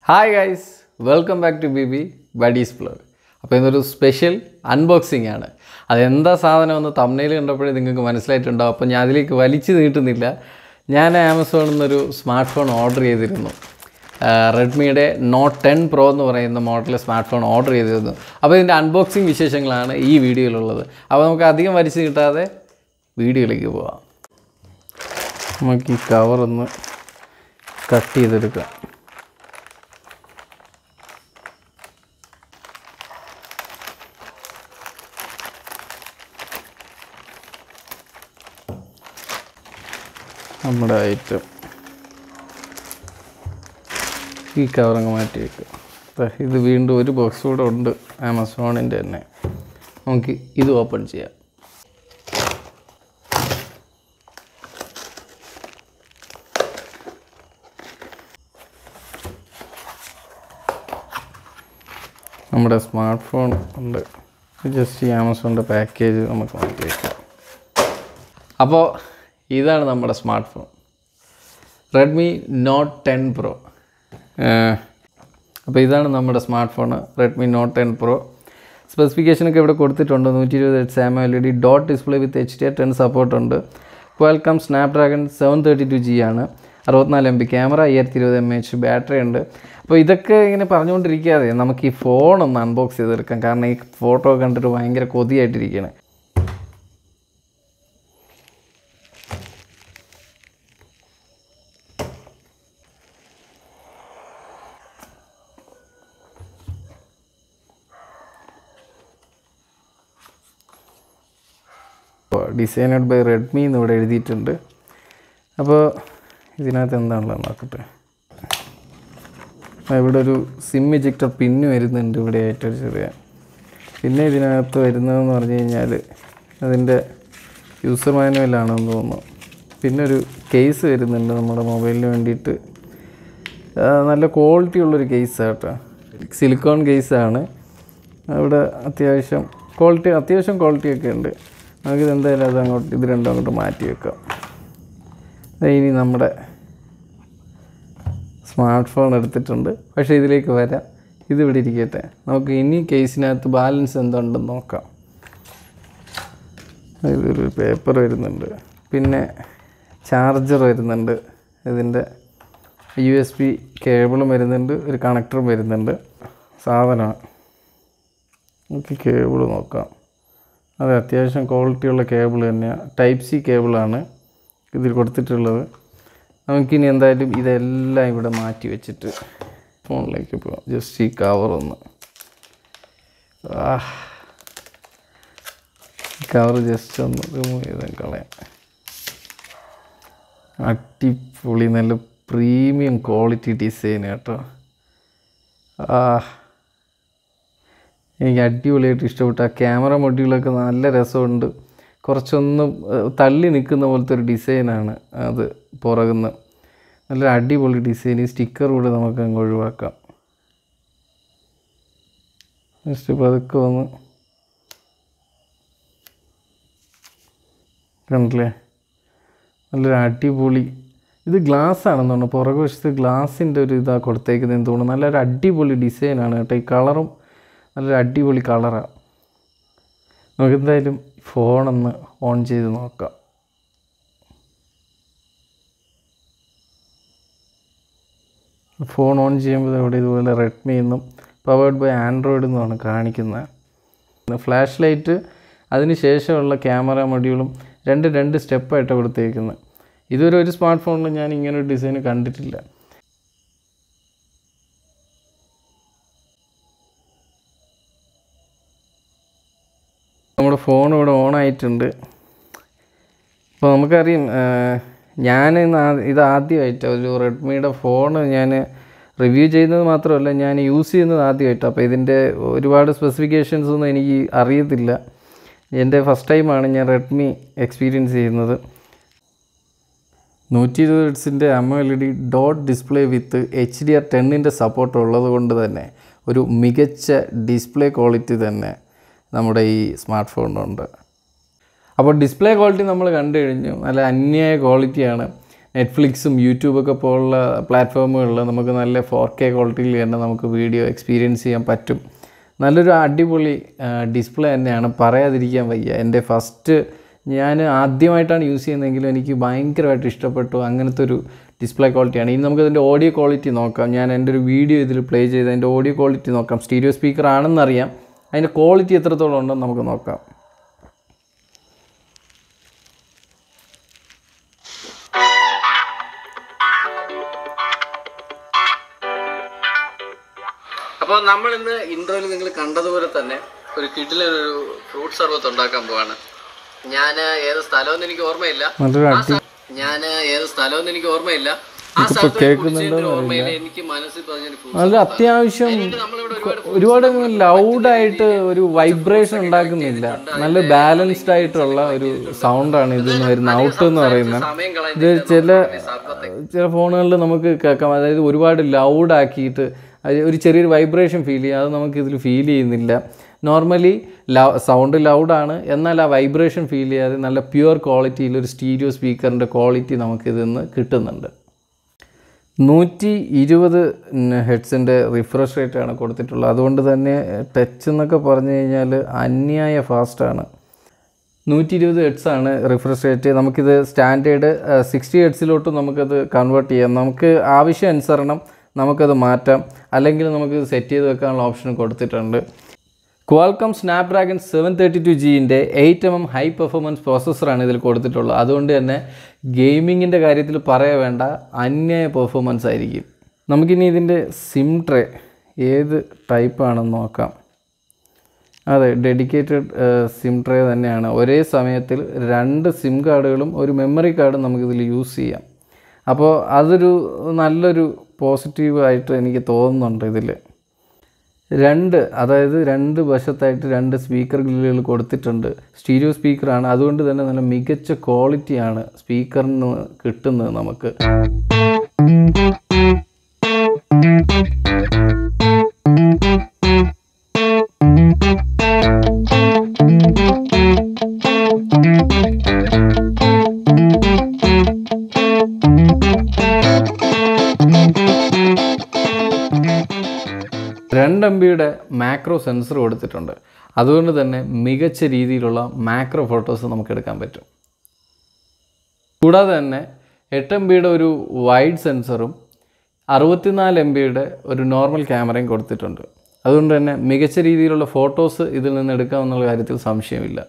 hi guys welcome back to B B buddies blog അപ്പോൾ ഇന്നൊരു special unboxing ആണ് അതെന്താ സാധനമെന്ന് തമ്മനയിൽ കണ്ടപ്പോഴേ നിങ്ങൾക്ക് മനസ്സിലായിട്ടുണ്ടാവും അപ്പോൾ ഞാൻ അതിലേക്ക് വലിച്ചു നീട്ടുന്നില്ല ഞാൻ ആമസോണിൽ നിന്നൊരു സ്മാർട്ട് ഫോൺ ഓർഡർ ചെയ്തിരുന്നു റെഡ്മിയുടെ നോട്ട് ടെൻ പ്രോ എന്ന് പറയുന്ന മോഡൽ സ്മാർട്ട് ഫോൺ ഓർഡർ ചെയ്തിരുന്നു അപ്പോൾ ഇതിൻ്റെ അൺബോക്സിങ് വിശേഷങ്ങളാണ് ഈ വീഡിയോയിലുള്ളത് അപ്പോൾ നമുക്ക് അധികം വലിച്ചു നീട്ടാതെ വീഡിയോയിലേക്ക് പോവാം നമുക്ക് ഈ കവറൊന്ന് കട്ട് ചെയ്തെടുക്കാം നമ്മുടെ ഐറ്റം ഈ കവറങ്ങ് മാറ്റി വെക്കുക ദാ ഇത് വീണ്ടും ഒരു ബോക്സ് കൂടെ ഉണ്ട് ആമസോണിൻ്റെ തന്നെ നമുക്ക് ഇത് ഓപ്പൺ ചെയ്യാം നമ്മുടെ സ്മാർട്ട് ഫോൺ ഉണ്ട് ജസ്റ്റ് ഈ ആമസോണിൻ്റെ പാക്കേജ് നമുക്ക് മാറ്റി വയ്ക്കാം അപ്പോൾ ഇതാണ് നമ്മുടെ smart phone Redmi Note ten Pro അപ്പോൾ ഇതാണ് നമ്മുടെ smart phone Redmi Note ten Pro സ്പെസിഫിക്കേഷനൊക്കെ ഇവിടെ കൊടുത്തിട്ടുണ്ട് നൂറ്റി ഇരുപത് H AMOLED dot display with H D R ten സപ്പോർട്ടുണ്ട് Qualcomm Snapdragon seven thirty two G ആണ് അറുപത്തിനാല് എം ബി ക്യാമറ അയ്യായിരത്തി ഇരുപത് എം എച്ച് ബാറ്ററി ഉണ്ട് അപ്പോൾ ഇതൊക്കെ ഇങ്ങനെ പറഞ്ഞുകൊണ്ടിരിക്കാതെ നമുക്ക് ഈ ഫോൺ ഒന്ന് അൺബോക്സ് ചെയ്തെടുക്കാം കാരണം ഈ ഫോട്ടോ കണ്ടിട്ട് ഭയങ്കര കൊതിയായിട്ടിരിക്കുകയാണ് ഡിസൈനഡ് ബൈ റെഡ്മി എന്ന് ഇവിടെ എഴുതിയിട്ടുണ്ട് അപ്പോൾ ഇതിനകത്ത് എന്താണുള്ളത് നോക്കട്ടെ ആ, ഇവിടെ ഒരു സിം ഇജക്ടർ പിന്ന് വരുന്നുണ്ട് ഇവിടെ ആയിട്ടൊരു ചെറിയ പിന്നെ ഇതിനകത്ത് വരുന്നതെന്ന് പറഞ്ഞു കഴിഞ്ഞാൽ അതിൻ്റെ യൂസർ മാനുവലാണെന്ന് തോന്നുന്നു പിന്നെ ഒരു കേസ് വരുന്നുണ്ട് നമ്മുടെ മൊബൈലിന് വേണ്ടിയിട്ട് ആ, നല്ല ക്വാളിറ്റി ഉള്ളൊരു കേസാണ് കേട്ടോ സിലിക്കോൺ കേസാണ് അവിടെ അത്യാവശ്യം ക്വാളിറ്റി അത്യാവശ്യം ക്വാളിറ്റി ഒക്കെ ഉണ്ട് നമുക്കിത് എന്തായാലും അത് അങ്ങോട്ട് ഇത് രണ്ടും അങ്ങോട്ട് മാറ്റി വെക്കാം ദേ ഇനി നമ്മുടെ സ്മാർട്ട് ഫോൺ എടുത്തിട്ടുണ്ട് പക്ഷേ ഇതിലേക്ക് വരാം ഇതിവിടെ ഇരിക്കട്ടെ നമുക്ക് ഇനി കേസിനകത്ത് ബാലൻസ് എന്തുണ്ടെന്ന് നോക്കാം ഇതൊരു പേപ്പർ വരുന്നുണ്ട് പിന്നെ ചാർജർ വരുന്നുണ്ട് ഇതിൻ്റെ യു എസ് ബി കേബിളും വരുന്നുണ്ട് ഒരു കണക്ടറും വരുന്നുണ്ട് സാധനമാണ് നമുക്ക് കേബിൾ നോക്കാം അത് അത്യാവശ്യം ക്വാളിറ്റിയുള്ള കേബിൾ തന്നെയാണ് ടൈപ്പ് സി കേബിളാണ് ഇതിൽ കൊടുത്തിട്ടുള്ളത് നമുക്കിനി എന്തായാലും ഇതെല്ലാം ഇവിടെ മാറ്റി വെച്ചിട്ട് ഫോണിലേക്ക് പോകാം ജസ്റ്റ് ഈ കവർ ഒന്ന് കവർ ജസ്റ്റ് ഒന്ന് റിമൂവ് ചെയ്ത് കളയാം അടിപൊളി നല്ല പ്രീമിയം ക്വാളിറ്റി ഡിസൈൻ കേട്ടോ ആ എനിക്ക് അടിപൊളിയായിട്ട് ഇഷ്ടപ്പെട്ടു ആ ക്യാമറ മൊഡ്യൂളൊക്കെ നല്ല രസമുണ്ട് കുറച്ചൊന്ന് ഏഹ്, തള്ളി നിൽക്കുന്ന പോലത്തെ ഒരു ഡിസൈനാണ് അത് പുറകുന്ന നല്ല അടിപൊളി ഡിസൈൻ ഈ സ്റ്റിക്കർ കൂടെ നമുക്ക് അങ്ങ് ഒഴിവാക്കാം ജസ്റ്റ് പതുക്കെ വന്ന് കണ്ടില്ലേ നല്ലൊരു അടിപൊളി ഇത് ഗ്ലാസ് ആണെന്ന് തോന്നുന്നു പുറകു വശത്ത് ഗ്ലാസിൻ്റെ ഒരു ഇതാണ് കൊടുത്തേക്കുന്നതെന്ന് തോന്നുന്നു നല്ലൊരു അടിപൊളി ഡിസൈനാണ് കേട്ടോ ഈ കളറും നല്ലൊരു അടിപൊളി കളറാണ് നമുക്ക് എന്തായാലും ഫോണൊന്ന് ഓൺ ചെയ്ത് നോക്കാം ഫോൺ ഓൺ ചെയ്യുമ്പോൾ ഇവിടെ ഇതുപോലെ റെഡ്മി എന്നും പവേർഡ് ബൈ ആൻഡ്രോയിഡ് എന്നുമാണ് കാണിക്കുന്നത് ഫ്ലാഷ് ലൈറ്റ് അതിന് ശേഷമുള്ള ക്യാമറ മൊഡ്യൂളും രണ്ട് രണ്ട് സ്റ്റെപ്പായിട്ട് കൊടുത്തേക്കുന്നത് ഇതുവരെ ഒരു സ്മാർട്ട് ഫോണിൽ ഞാൻ ഇങ്ങനെ ഒരു ഡിസൈൻ കണ്ടിട്ടില്ല നമ്മുടെ ഫോൺ ഇവിടെ ഓൺ ആയിട്ടുണ്ട് അപ്പോൾ നമുക്കറിയാം ഞാൻ ഇന്ന് ആ- ഇത് ആദ്യമായിട്ട് ഒരു റെഡ്മിയുടെ ഫോൺ ഞാൻ റിവ്യൂ ചെയ്യുന്നത് മാത്രമല്ല ഞാൻ യൂസ് ചെയ്യുന്നത് ആദ്യമായിട്ടാണ് അപ്പോൾ ഇതിൻ്റെ ഒരുപാട് സ്പെസിഫിക്കേഷൻസ് ഒന്നും എനിക്ക് അറിയത്തില്ല എൻ്റെ ഫസ്റ്റ് ടൈമാണ് ഞാൻ റെഡ്മി എക്സ്പീരിയൻസ് ചെയ്യുന്നത് നൂറ്റി ഇരുപത് ഹെഡ്സിൻ്റെ AMOLED dot display with H D R ടെന്നിൻ്റെ സപ്പോർട്ട് ഉള്ളത് കൊണ്ട് തന്നെ ഒരു മികച്ച ഡിസ്പ്ലേ ക്വാളിറ്റി തന്നെ നമ്മുടെ ഈ സ്മാർട്ട് ഫോണിനുണ്ട് അപ്പോൾ ഡിസ്പ്ലേ ക്വാളിറ്റി നമ്മൾ കണ്ടു കഴിഞ്ഞു നല്ല അന്യായ ക്വാളിറ്റിയാണ് നെറ്റ്ഫ്ലിക്സും യൂട്യൂബൊക്കെ പോലുള്ള പ്ലാറ്റ്ഫോമുകളിൽ നമുക്ക് നല്ല ഫോർ കെ ക്വാളിറ്റിയിൽ തന്നെ നമുക്ക് വീഡിയോ എക്സ്പീരിയൻസ് ചെയ്യാൻ പറ്റും നല്ലൊരു അടിപൊളി ഡിസ്പ്ലേ തന്നെയാണ് പറയാതിരിക്കാൻ വയ്യ എൻ്റെ ഫസ്റ്റ് ഞാൻ ആദ്യമായിട്ടാണ് യൂസ് ചെയ്യുന്നതെങ്കിലും എനിക്ക് ഭയങ്കരമായിട്ട് ഇഷ്ടപ്പെട്ടു അങ്ങനത്തെ ഒരു ഡിസ്പ്ലേ ക്വാളിറ്റിയാണ് ഇനി നമുക്കതിൻ്റെ ഓഡിയോ ക്വാളിറ്റി നോക്കാം ഞാൻ എൻ്റെ ഒരു വീഡിയോ ഇതിൽ പ്ലേ ചെയ്ത് അതിൻ്റെ ഓഡിയോ ക്വാളിറ്റി നോക്കാം സ്റ്റീരിയോ സ്പീക്കർ ആണെന്നറിയാം അതിൻ്റെ ക്വാളിറ്റി എത്രത്തോളം ഉണ്ടെന്ന് നമുക്ക് നോക്കാം അപ്പോൾ നമ്മൾ ഇന്ന് ഇൻട്രോയിൽ നിങ്ങൾ കണ്ടതുപോലെ തന്നെ ഒരു കിഡിലൊരു ഫ്രൂട്ട് സർബത്ത് ഉണ്ടാക്കാൻ പോവാണ് ഞാൻ ഏത് സ്ഥലമെന്ന് എനിക്ക് ഓർമ്മയില്ല നല്ലൊരു അടി ഞാൻ ഏത് സ്ഥലമെന്ന് എനിക്ക് ഓർമ്മയില്ല ആ സ്ഥലത്ത് പോയി കുടിച്ചതിന്റെ ഓർമ്മയില്ല എനിക്ക് മനസ്സിൽ പറഞ്ഞൊരു fruit നല്ല അത്യാവശ്യം നമ്മളിവിടെ ഒരുപാട് ഒരുപാട് ലൗഡായിട്ട് ഒരു വൈബ്രേഷൻ ഉണ്ടാക്കുന്നില്ല നല്ല ബാലൻസ്ഡ് ആയിട്ടുള്ള ഒരു സൗണ്ടാണ് ഇതിൽ നിന്ന് വരുന്ന ഔട്ട് എന്ന് പറയുന്നത് സമയം ഇത് ചില ശബ്ദത്തെ ചില ഫോണുകളിൽ നമുക്ക് കേൾക്കാം അതായത് ഒരുപാട് ലൗഡ് ആക്കിയിട്ട് അത് ഒരു ചെറിയൊരു വൈബ്രേഷൻ ഫീൽ ചെയ്യും അത് നമുക്ക് ഇതിൽ ഫീൽ ചെയ്യുന്നില്ല നോർമലി സൗണ്ട് ലൗഡാണ് എന്നാൽ ആ വൈബ്രേഷൻ ഫീൽ ചെയ്യാതെ നല്ല പ്യുവർ ക്വാളിറ്റിയിൽ ഒരു സ്റ്റീരിയോ സ്പീക്കറിൻ്റെ ക്വാളിറ്റി നമുക്കിതിൽ നിന്ന് കിട്ടുന്നുണ്ട് നൂറ്റി ഇരുപത് ഹെഡ്സിൻ്റെ റിഫ്രഷ് റേറ്റ് ആണ് കൊടുത്തിട്ടുള്ളത് അതുകൊണ്ട് തന്നെ ടച്ച് എന്നൊക്കെ പറഞ്ഞു കഴിഞ്ഞാൽ അന്യായ ഫാസ്റ്റാണ് നൂറ്റി ഇരുപത് ഹെഡ്സ് ആണ് റിഫ്രഷ് റേറ്റ് നമുക്കിത് സ്റ്റാൻഡേർഡ് സിക്സ്റ്റി ഹെഡ്സിലോട്ട് നമുക്കത് കൺവേർട്ട് ചെയ്യാം നമുക്ക് ആവശ്യം അനുസരണം നമുക്കത് മാറ്റാം അല്ലെങ്കിൽ നമുക്ക് സെറ്റ് ചെയ്ത് വെക്കാനുള്ള ഓപ്ഷൻ കൊടുത്തിട്ടുണ്ട് Qualcomm Snapdragon seven thirty two ജീൻ്റെ eight M M high performance പ്രോസസ്സറാണ് ഇതിൽ കൊടുത്തിട്ടുള്ളത് അതുകൊണ്ട് തന്നെ ഗെയിമിങ്ങിൻ്റെ കാര്യത്തിൽ പറയ വേണ്ട അന്യായ പെർഫോമൻസ് ആയിരിക്കും നമുക്കിനി ഇതിൻ്റെ സിം ട്രേ ഏത് ടൈപ്പാണെന്ന് നോക്കാം അതെ ഡെഡിക്കേറ്റഡ് സിം ട്രേ തന്നെയാണ് ഒരേ സമയത്തിൽ രണ്ട് സിം കാർഡുകളും ഒരു മെമ്മറി കാർഡും നമുക്കിതിൽ യൂസ് ചെയ്യാം അപ്പോൾ അതൊരു നല്ലൊരു പോസിറ്റീവ് ആയിട്ട് എനിക്ക് തോന്നുന്നുണ്ട് ഇതിൽ രണ്ട് അതായത് രണ്ട് വശത്തായിട്ട് രണ്ട് സ്പീക്കർ ഗ്രില്ലുകൾ കൊടുത്തിട്ടുണ്ട് സ്റ്റീരിയോ സ്പീക്കറാണ് അതുകൊണ്ട് തന്നെ നല്ല മികച്ച ക്വാളിറ്റിയാണ് സ്പീക്കറിന് കിട്ടുന്നത് നമുക്ക് രണ്ട് എം ബിയുടെ മാക്രോ സെൻസർ കൊടുത്തിട്ടുണ്ട് അതുകൊണ്ട് തന്നെ മികച്ച രീതിയിലുള്ള മാക്രോ ഫോട്ടോസ് നമുക്ക് എടുക്കാൻ പറ്റും കൂടാതെ തന്നെ എട്ട് എം ബിയുടെ ഒരു വൈഡ് സെൻസറും അറുപത്തിനാല് എം ബിയുടെ ഒരു നോർമൽ ക്യാമറയും കൊടുത്തിട്ടുണ്ട് അതുകൊണ്ട് തന്നെ മികച്ച രീതിയിലുള്ള ഫോട്ടോസ് ഇതിൽ നിന്ന് എടുക്കാമെന്നുള്ള കാര്യത്തിൽ സംശയമില്ല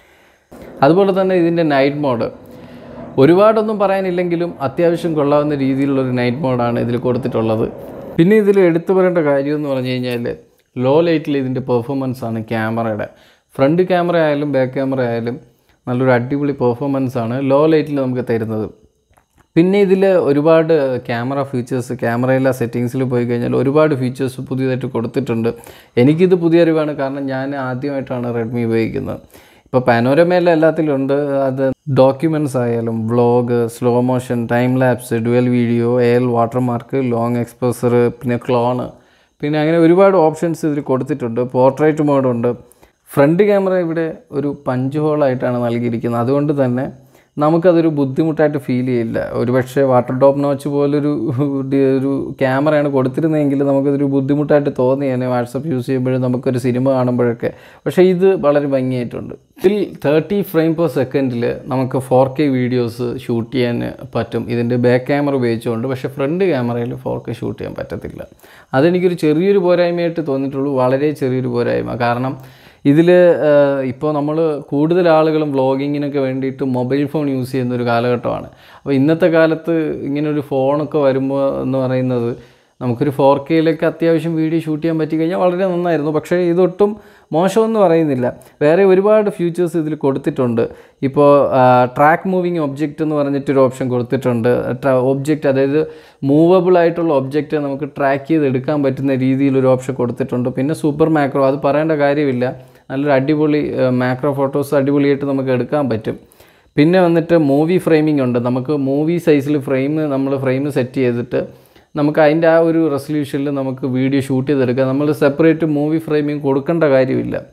അതുപോലെ തന്നെ ഇതിൻ്റെ നൈറ്റ് മോഡ് ഒരുപാടൊന്നും പറയാനില്ലെങ്കിലും അത്യാവശ്യം കൊള്ളാവുന്ന രീതിയിലുള്ളൊരു നൈറ്റ് മോഡാണ് ഇതിൽ കൊടുത്തിട്ടുള്ളത് പിന്നെ ഇതിൽ എടുത്തു പറയേണ്ട കാര്യം എന്ന് പറഞ്ഞു കഴിഞ്ഞാൽ ലോ ലൈറ്റിൽ ഇതിൻ്റെ പെർഫോമൻസ് ആണ് ക്യാമറയുടെ ഫ്രണ്ട് ക്യാമറ ആയാലും ബാക്ക് ക്യാമറ ആയാലും നല്ലൊരു അടിപൊളി പെർഫോമൻസ് ആണ് ലോ ലൈറ്റിൽ നമുക്ക് തരുന്നത് പിന്നെ ഇതിൽ ഒരുപാട് ക്യാമറ ഫീച്ചേഴ്സ് ക്യാമറയിലെ സെറ്റിങ്സിൽ പോയി കഴിഞ്ഞാൽ ഒരുപാട് ഫീച്ചേഴ്സ് പുതിയതായിട്ട് കൊടുത്തിട്ടുണ്ട് എനിക്കിത് പുതിയ അറിവാണ് കാരണം ഞാൻ ആദ്യമായിട്ടാണ് റെഡ്മി ഉപയോഗിക്കുന്നത് ഇപ്പോൾ പാനോരമയിലെ എല്ലാത്തിലും ഉണ്ട് അത് ഡോക്യുമെൻറ്റ്സ് ആയാലും vlog slow motion time lapse dual video L watermark long exposure പിന്നെ ക്ലോണ് പിന്നെ അങ്ങനെ ഒരുപാട് ഓപ്ഷൻസ് ഇതിൽ കൊടുത്തിട്ടുണ്ട് പോർട്രേറ്റ് മോഡുണ്ട് ഫ്രണ്ട് ക്യാമറ ഇവിടെ ഒരു പഞ്ച് ഹോളായിട്ടാണ് നൽകിയിരിക്കുന്നത് അതുകൊണ്ട് തന്നെ നമുക്കതൊരു ബുദ്ധിമുട്ടായിട്ട് ഫീൽ ചെയ്യില്ല ഒരുപക്ഷെ വാട്ടർ ഡോപ്പ് നോച്ച് പോലൊരു ഡി- ഒരു ക്യാമറയാണ് കൊടുത്തിരുന്നതെങ്കിൽ നമുക്കതൊരു ബുദ്ധിമുട്ടായിട്ട് തോന്നിയേനെ വാട്സപ്പ് യൂസ് ചെയ്യുമ്പോഴും നമുക്കൊരു സിനിമ കാണുമ്പോഴൊക്കെ പക്ഷേ ഇത് വളരെ ഭംഗിയായിട്ടുണ്ട് ഇതിൽ തേർട്ടി ഫ്രെയിം പെർ സെക്കൻഡിൽ നമുക്ക് ഫോർ കെ വീഡിയോസ് ഷൂട്ട് ചെയ്യാൻ പറ്റും ഇതിൻ്റെ ബാക്ക് ക്യാമറ ഉപയോഗിച്ചുകൊണ്ട് പക്ഷേ ഫ്രണ്ട് ക്യാമറയിൽ ഫോർ കെ ഷൂട്ട് ചെയ്യാൻ പറ്റത്തില്ല അതെനിക്കൊരു ചെറിയൊരു പോരായ്മയായിട്ട് തോന്നിയിട്ടുള്ളൂ വളരെ ചെറിയൊരു പോരായ്മ കാരണം ഇതിൽ ഇപ്പോൾ നമ്മൾ കൂടുതൽ ആളുകളും വ്ളോഗിങ്ങിനൊക്കെ വേണ്ടിയിട്ട് മൊബൈൽ ഫോൺ യൂസ് ചെയ്യുന്ന ഒരു കാലഘട്ടമാണ് അപ്പോൾ ഇന്നത്തെ കാലത്ത് ഇങ്ങനെ ഒരു ഫോണൊക്കെ വരുമ്പോൾ എന്ന് പറയുന്നത് നമുക്കൊരു ഫോർ കെയിലൊക്കെ അത്യാവശ്യം വീഡിയോ ഷൂട്ട് ചെയ്യാൻ പറ്റി കഴിഞ്ഞാൽ വളരെ നന്നായിരുന്നു പക്ഷേ ഇതൊട്ടും മോശമെന്ന് പറയുന്നില്ല വേറെ ഒരുപാട് ഫ്യൂച്ചേഴ്സ് ഇതിൽ കൊടുത്തിട്ടുണ്ട് ഇപ്പോൾ ട്രാക്ക് മൂവിങ് ഒബ്ജക്റ്റ് എന്ന് പറഞ്ഞിട്ടൊരു ഓപ്ഷൻ കൊടുത്തിട്ടുണ്ട് ഒബ്ജക്റ്റ് അതായത് മൂവബിൾ ആയിട്ടുള്ള ഒബ്ജക്റ്റ് നമുക്ക് ട്രാക്ക് ചെയ്ത് എടുക്കാൻ പറ്റുന്ന രീതിയിലൊരു ഓപ്ഷൻ കൊടുത്തിട്ടുണ്ട് പിന്നെ സൂപ്പർ മാക്രോ അത് പറയേണ്ട കാര്യമില്ല നല്ലൊരു അടിപൊളി മാക്രോ ഫോട്ടോസ് അടിപൊളിയായിട്ട് നമുക്ക് എടുക്കാൻ പറ്റും പിന്നെ വന്നിട്ട് മൂവി ഫ്രെയിമിംഗ് ഉണ്ട് നമുക്ക് മൂവി സൈസിൽ ഫ്രെയിം നമ്മൾ ഫ്രെയിം സെറ്റ് ചെയ്തിട്ട് നമുക്ക് അതിൻ്റെ ആ ഒരു റെസൊല്യൂഷനിൽ നമുക്ക് വീഡിയോ ഷൂട്ട് ചെയ്തെടുക്കാം നമ്മൾ സെപ്പറേറ്റ് മൂവി ഫ്രെയിമിംഗ് കൊടുക്കേണ്ട കാര്യമില്ല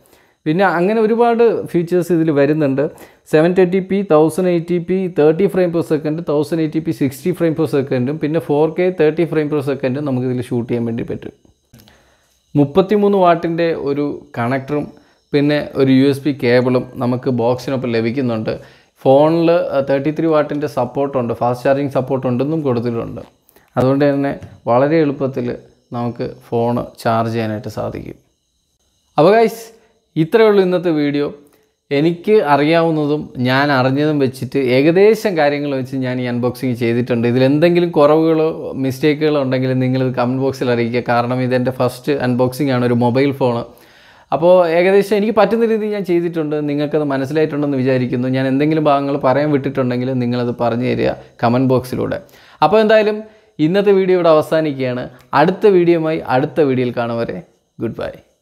പിന്നെ അങ്ങനെ ഒരുപാട് ഫീച്ചേഴ്സ് ഇതിൽ വരുന്നുണ്ട് seven thirty P thousand eighty P thirty frame per second thousand eighty P sixty frame per സെക്കൻഡും പിന്നെ four K thirty frame per സെക്കൻഡും നമുക്ക് ഇതിൽ ഷൂട്ട് ചെയ്യാൻ വേണ്ടി പറ്റും മുപ്പത്തിമൂന്ന് വാട്ടിൻ്റെ ഒരു കണക്ടറും പിന്നെ ഒരു യു എസ് ബി കേബിളും നമുക്ക് ബോക്സിനൊപ്പം ലഭിക്കുന്നുണ്ട് ഫോണിൽ തേർട്ടി ത്രീ വാട്ടിൻ്റെ സപ്പോർട്ടുണ്ട് ഫാസ്റ്റ് ചാർജിങ് സപ്പോർട്ട് ഉണ്ടെന്നും കൊടുത്തിട്ടുണ്ട് അതുകൊണ്ട് തന്നെ വളരെ എളുപ്പത്തിൽ നമുക്ക് ഫോൺ ചാർജ് ചെയ്യാനായിട്ട് സാധിക്കും അപ്പോൾ ഗൈസ് ഇത്രയേ ഉള്ളൂ ഇന്നത്തെ വീഡിയോ എനിക്ക് അറിയാവുന്നതും ഞാൻ അറിഞ്ഞതും വെച്ചിട്ട് ഏകദേശം കാര്യങ്ങൾ വെച്ച് ഞാൻ ഈ അൺബോക്സിങ് ചെയ്തിട്ടുണ്ട് ഇതിൽ എന്തെങ്കിലും കുറവുകളോ മിസ്റ്റേക്കുകളോ ഉണ്ടെങ്കിൽ നിങ്ങളിത് കമൻറ്റ് ബോക്സിൽ അറിയിക്കുക കാരണം ഇതെൻ്റെ ഫസ്റ്റ് അൺബോക്സിംഗ് ആണ് ഒരു മൊബൈൽ ഫോൺ അപ്പോൾ ഏകദേശം എനിക്ക് പറ്റുന്ന രീതിയിൽ ഞാൻ ചെയ്തിട്ടുണ്ട് നിങ്ങൾക്കത് മനസ്സിലായിട്ടുണ്ടെന്ന് വിചാരിക്കുന്നു ഞാൻ എന്തെങ്കിലും ഭാഗങ്ങൾ പറയാൻ വിട്ടിട്ടുണ്ടെങ്കിൽ നിങ്ങളത് പറഞ്ഞു തരിക കമൻറ്റ് ബോക്സിലൂടെ അപ്പോൾ എന്തായാലും ഇന്നത്തെ വീഡിയോ ഇവിടെ അവസാനിക്കുകയാണ് അടുത്ത വീഡിയോയുമായി അടുത്ത വീഡിയോയിൽ കാണും വരെ ഗുഡ് ബൈ